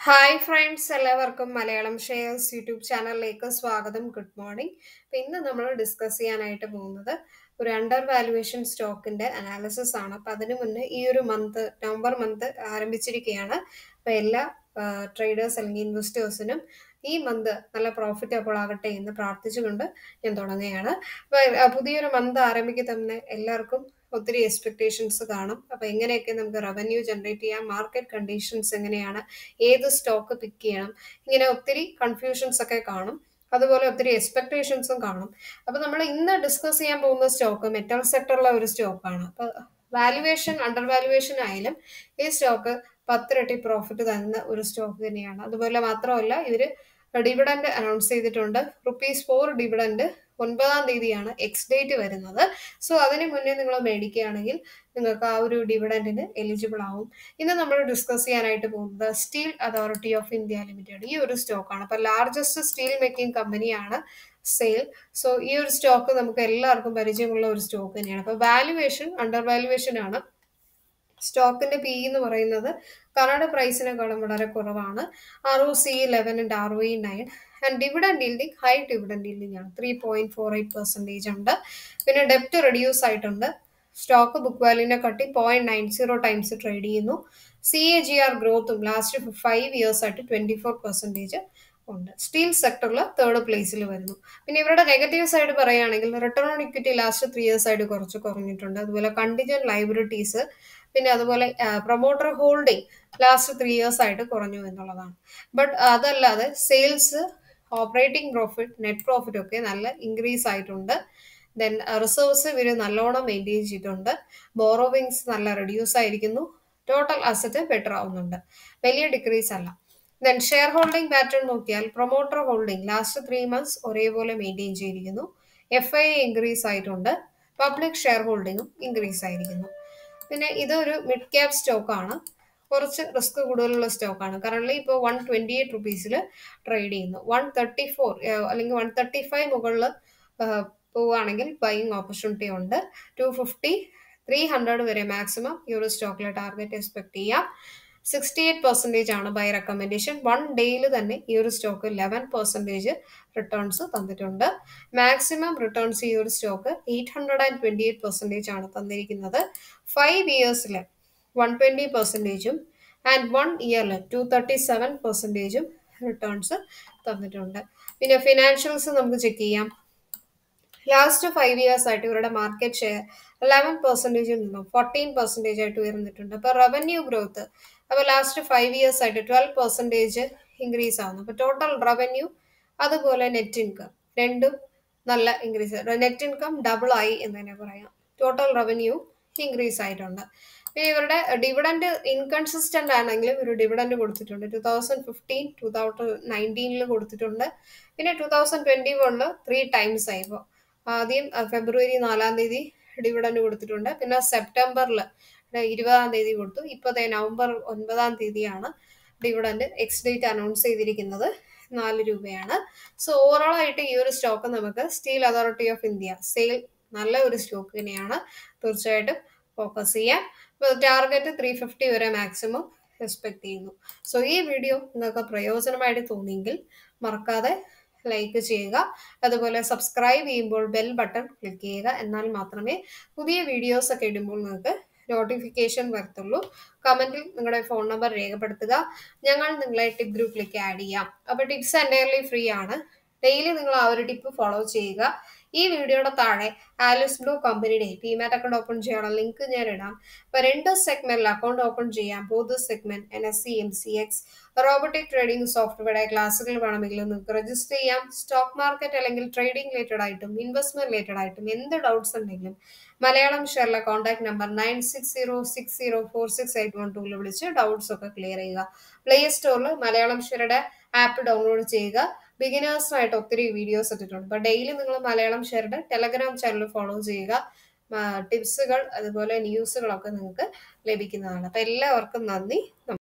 hi friends എല്ലാവർക്കും Malayalam shares YouTube ചാനലിലേക്ക് സ്വാഗതം ഗുഡ് മോർണിംഗ് അപ്പം ഇന്ന് നമ്മൾ ഡിസ്കസ് ചെയ്യാനായിട്ട് പോകുന്നത് ഒരു അണ്ടർ വാലുവേഷൻ സ്റ്റോക്കിന്റെ അനാലിസിസ് ആണ് അപ്പം അതിനു മുന്നേ ഈ ഒരു മന്ത് നവംബർ മന്ത് ആരംഭിച്ചിരിക്കുകയാണ് അപ്പം എല്ലാ ട്രേഡേഴ്സ് അല്ലെങ്കിൽ ഇൻവെസ്റ്റേഴ്സിനും ഈ മന്ത് നല്ല പ്രോഫിറ്റബിൾ ആകട്ടെ എന്ന് പ്രാർത്ഥിച്ചുകൊണ്ട് ഞാൻ തുടങ്ങുകയാണ് അപ്പം പുതിയൊരു മന്ത് ആരംഭിക്കുക തന്നെ എല്ലാവർക്കും ഒത്തിരി എക്സ്പെക്ടേഷൻസ് കാണും അപ്പോൾ എങ്ങനെയൊക്കെ നമുക്ക് റവന്യൂ ജനറേറ്റ് ചെയ്യാം മാർക്കറ്റ് കണ്ടീഷൻസ് എങ്ങനെയാണ് ഏത് സ്റ്റോക്ക് പിക്ക് ചെയ്യണം ഇങ്ങനെ ഒത്തിരി കൺഫ്യൂഷൻസ് ഒക്കെ കാണും അതുപോലെ ഒത്തിരി എക്സ്പെക്ടേഷൻസും കാണും അപ്പോൾ നമ്മൾ ഇന്ന് ഡിസ്കസ് ചെയ്യാൻ പോകുന്ന സ്റ്റോക്ക് മെറ്റൽ സെക്ടറിലെ ഒരു സ്റ്റോക്കാണ് അപ്പോൾ വാലുവേഷൻ അണ്ടർ വാലുവേഷൻ ആയാലും ഈ സ്റ്റോക്ക് പത്തിരട്ടി പ്രോഫിറ്റ് തരുന്ന ഒരു സ്റ്റോക്ക് തന്നെയാണ് അതുപോലെ മാത്രമല്ല ഇവർ ഡിവിഡൻഡ് അനൗൺസ് ചെയ്തിട്ടുണ്ട് റുപ്പീസ് ഫോർ ഡിവിഡൻഡ് ഒൻപതാം തീയതിയാണ് എക്സ് ഡേറ്റ് വരുന്നത് സോ അതിന് മുന്നേ നിങ്ങൾ മേടിക്കുകയാണെങ്കിൽ നിങ്ങൾക്ക് ആ ഒരു ഡിവിഡൻഡിന് എലിജിബിൾ ആവും ഇന്ന് നമ്മൾ ഡിസ്കസ് ചെയ്യാനായിട്ട് പോകുന്നത് Steel Authority of India Limited ഈ ഒരു സ്റ്റോക്കാണ് അപ്പോൾ ലാർജസ്റ്റ് സ്റ്റീൽ മേക്കിംഗ് കമ്പനിയാണ് സെയിൽ സോ ഈ ഒരു സ്റ്റോക്ക് നമുക്ക് എല്ലാവർക്കും പരിചയമുള്ള ഒരു സ്റ്റോക്ക് തന്നെയാണ് അപ്പോൾ വാലുവേഷൻ അണ്ടർ വാലുവേഷൻ ആണ് സ്റ്റോക്കിന്റെ പി എന്ന് പറയുന്നത് കറണ്ട് പ്രൈസിനെക്കാളും വളരെ കുറവാണ് R O C eleven and R O E nine and dividend yielding high dividend yielding ആണ് three point four eight percentage ഉണ്ട് പിന്നെ ഡെപ്റ്റ് റെഡ്യൂസ് ആയിട്ടുണ്ട് സ്റ്റോക്ക് ബുക്ക് വാല്യൂനെ കട്ടി point nine zero times trade ചെയ്യുന്നു സി എ ജി ആർ ഗ്രോത്തും last five years ആയിട്ട് ട്വന്റി ഫോർ പെർസെൻറ്റേജ് ഉണ്ട് സ്റ്റീൽ സെക്ടറിൽ തേർഡ് പ്ലേസിൽ വരുന്നു പിന്നെ ഇവരുടെ നെഗറ്റീവ് സൈഡ് പറയുകയാണെങ്കിൽ return on equity last three years ആയിട്ട് കുറച്ച് കുറഞ്ഞിട്ടുണ്ട് അതുപോലെ കണ്ടിജന്റ് ലൈബിലിറ്റീസ് പിന്നെ അതുപോലെ promoter holding last three years ആയിട്ട് കുറഞ്ഞു എന്നുള്ളതാണ് ബട്ട് അതല്ലാതെ sales operating profit net profit ഒക്കെ നല്ല ഇൻക്രീസ് ആയിട്ടുണ്ട് ദെൻ റിസർവ്സ് ഇവർ നല്ലോണം മെയിൻറ്റെയിൻ ചെയ്തിട്ടുണ്ട് ബോറോവിങ്സ് നല്ല റെഡ്യൂസ് ആയിരിക്കുന്നു ടോട്ടൽ അസറ്റ് ബെറ്റർ ആവുന്നുണ്ട് വലിയ ഡിക്രീസ് അല്ല ദെൻ ഷെയർ ഹോൾഡിംഗ് പാറ്റേൺ നോക്കിയാൽ promoter holding last three months ഒരേപോലെ മെയിൻറ്റെയിൻ ചെയ്തിരിക്കുന്നു എഫ് ഐ ഇൻക്രീസ് ആയിട്ടുണ്ട് പബ്ലിക് ഷെയർ ഹോൾഡിങ്ങും ഇൻക്രീസ് ആയിരിക്കുന്നു പിന്നെ ഇതൊരു മിഡ് ക്യാപ് സ്റ്റോക്കാണ് കുറച്ച് റിസ്ക് കൂടുതലുള്ള സ്റ്റോക്കാണ് കറണ്ട്ലി ഇപ്പോൾ വൺ ട്വൻറ്റി എയ്റ്റ് റുപ്പീസിൽ ട്രേഡ് ചെയ്യുന്നു വൺ തേർട്ടി ഫോർ അല്ലെങ്കിൽ വൺ തേർട്ടി ഫൈവ് മുകളിൽ പോവുകയാണെങ്കിൽ ബൈയിങ് ഓപ്പർച്യൂണിറ്റി ഉണ്ട് ടു ഫിഫ്റ്റി ത്രീ ഹൺഡ്രഡ് വരെ മാക്സിമം ഈ ഒരു സ്റ്റോക്കിലെ ടാർഗറ്റ് എക്സ്പെക്ട് ചെയ്യാം സിക്സ്റ്റി എയ്റ്റ് പെർസെൻറ്റേജ് ആണ് ബൈ റെക്കമെൻഡേഷൻ വൺ ഡേയിൽ തന്നെ ഈ ഒരു സ്റ്റോക്ക് ലെവൻ പെർസെൻറ്റേജ് റിട്ടേൺസ് തന്നിട്ടുണ്ട് മാക്സിമം റിട്ടേൺസ് ഈ ഒരു stock eight hundred and twenty eight percentage ആണ് തന്നിരിക്കുന്നത് ഫൈവ് ഇയേഴ്സിൽ വൺ ട്വൻറ്റി പെർസെൻറ്റേജും ആൻഡ് വൺ ഇയറിൽ ടു തേർട്ടി സെവൻ പെർസെൻറ്റേജും റിട്ടേൺസ് തന്നിട്ടുണ്ട് പിന്നെ ഫിനാൻഷ്യൽസ് നമുക്ക് ചെക്ക് ചെയ്യാം ലാസ്റ്റ് ഫൈവ് ഇയേഴ്സ് ആയിട്ട് ഇവരുടെ മാർക്കറ്റ് ഷെയർ ലെവൻ പെർസെൻറ്റേജിൽ നിന്നും ഫോർട്ടീൻ പെർസെൻറ്റേജ് ആയിട്ട് ഉയർന്നിട്ടുണ്ട് അപ്പോൾ റവന്യൂ ഗ്രോത്ത് അപ്പോൾ ലാസ്റ്റ് ഫൈവ് ഇയേഴ്സ് ആയിട്ട് ട്വൽവ് പെർസെൻറ്റേജ് ഇൻക്രീസ് ആവുന്നു അപ്പോൾ ടോട്ടൽ റവന്യൂ അതുപോലെ നെറ്റ് ഇൻകം രണ്ടും നല്ല ഇൻക്രീസ് നെറ്റ് ഇൻകം ഡബിൾ ആയി എന്ന് തന്നെ പറയാം ടോട്ടൽ റവന്യൂ ഇൻക്രീസ് ആയിട്ടുണ്ട് പിന്നെ ഇവരുടെ ഡിവിഡൻഡ് ഇൻകൺസിസ്റ്റന്റ് ആണെങ്കിലും ഒരു ഡിവിഡൻഡ് കൊടുത്തിട്ടുണ്ട് two thousand fifteen two thousand നയൻറ്റീനിൽ കൊടുത്തിട്ടുണ്ട് പിന്നെ ടു തൗസൻഡ് ട്വന്റി വണ്ണിൽ ത്രീ ടൈംസ് ആയി ഇപ്പോൾ ആദ്യം ഫെബ്രുവരി നാലാം തീയതി ഡിവിഡൻഡ് കൊടുത്തിട്ടുണ്ട് പിന്നെ സെപ്റ്റംബറിൽ ഇരുപതാം തീയതി കൊടുത്തു ഇപ്പോഴത്തെ നവംബർ ഒൻപതാം തീയതിയാണ് ഡിവിഡൻഡ് എക്സ് ഡേറ്റ് അനൗൺസ് ചെയ്തിരിക്കുന്നത് നാല് രൂപയാണ് സോ ഓവറോൾ ആയിട്ട് ഈ ഒരു സ്റ്റോക്ക് നമുക്ക് Steel Authority of India SAIL നല്ല ഒരു സ്റ്റോക്ക് തന്നെയാണ് തീർച്ചയായിട്ടും ഫോക്കസ് ചെയ്യാം ടാർഗറ്റ് ത്രീ ഫിഫ്റ്റി വരെ മാക്സിമം എക്സ്പെക്ട് ചെയ്യുന്നു സോ ഈ വീഡിയോ നിങ്ങൾക്ക് പ്രയോജനമായിട്ട് തോന്നിയെങ്കിൽ മറക്കാതെ ലൈക്ക് ചെയ്യുക അതുപോലെ സബ്സ്ക്രൈബ് ചെയ്യുമ്പോൾ ബെൽ ബട്ടൺ ക്ലിക്ക് ചെയ്യുക എന്നാൽ മാത്രമേ പുതിയ വീഡിയോസ് ഒക്കെ ഇടുമ്പോൾ നിങ്ങൾക്ക് നോട്ടിഫിക്കേഷൻ വരത്തുള്ളൂ കമൻറ്റിൽ നിങ്ങളുടെ ഫോൺ നമ്പർ രേഖപ്പെടുത്തുക ഞങ്ങൾ നിങ്ങളെ ടിപ്പ് ഗ്രൂപ്പിലേക്ക് ആഡ് ചെയ്യാം അപ്പോൾ ടിപ്സ് എൻ്റയർലി ഫ്രീ ആണ് ഡെയിലി നിങ്ങൾ ആ ഒരു ടിപ്പ് ഫോളോ ചെയ്യുക ഈ വീഡിയോയുടെ താഴെ ആലിസ് ബ്ലൂ കമ്പനിയുടെ ഡിമാറ്റ് അക്കൗണ്ട് ഓപ്പൺ ചെയ്യാനുള്ള ലിങ്ക് ഞാൻ ഇടാം അപ്പോൾ രണ്ട് സെഗ്മെന്റിൽ അക്കൗണ്ട് ഓപ്പൺ ചെയ്യാം both segment N S C M C X robotic trading software ക്ലാസ്സുകൾ വേണമെങ്കിൽ നിങ്ങൾക്ക് രജിസ്റ്റർ ചെയ്യാം സ്റ്റോക്ക് മാർക്കറ്റ് അല്ലെങ്കിൽ ട്രേഡിംഗ് റിലേറ്റഡ് ആയിട്ടും ഇൻവെസ്റ്റ്മെന്റ് റിലേറ്റഡ് ആയിട്ടും എന്ത് ഡൗട്ട്സ് ഉണ്ടെങ്കിലും മലയാളം ഷെയറിലെ contact number nine six zero six zero four six eight one ടൂവിൽ വിളിച്ച് ഡൗട്ട്സ് ഒക്കെ ക്ലിയർ ചെയ്യുക പ്ലേ സ്റ്റോറിൽ മലയാളം ഷെയറുടെ ആപ്പ് ഡൗൺലോഡ് ചെയ്യുക ബിഗിനേഴ്സിനായിട്ട് ഒത്തിരി വീഡിയോസ് ഇട്ടിട്ടുണ്ട് അപ്പോൾ ഡെയിലി നിങ്ങൾ മലയാളം ഷെയറുടെ ടെലഗ്രാം ചാനൽ ഫോളോ ചെയ്യുക ടിപ്സുകൾ അതുപോലെ ന്യൂസുകളൊക്കെ നിങ്ങൾക്ക് ലഭിക്കുന്നതാണ് അപ്പോൾ എല്ലാവർക്കും നന്ദി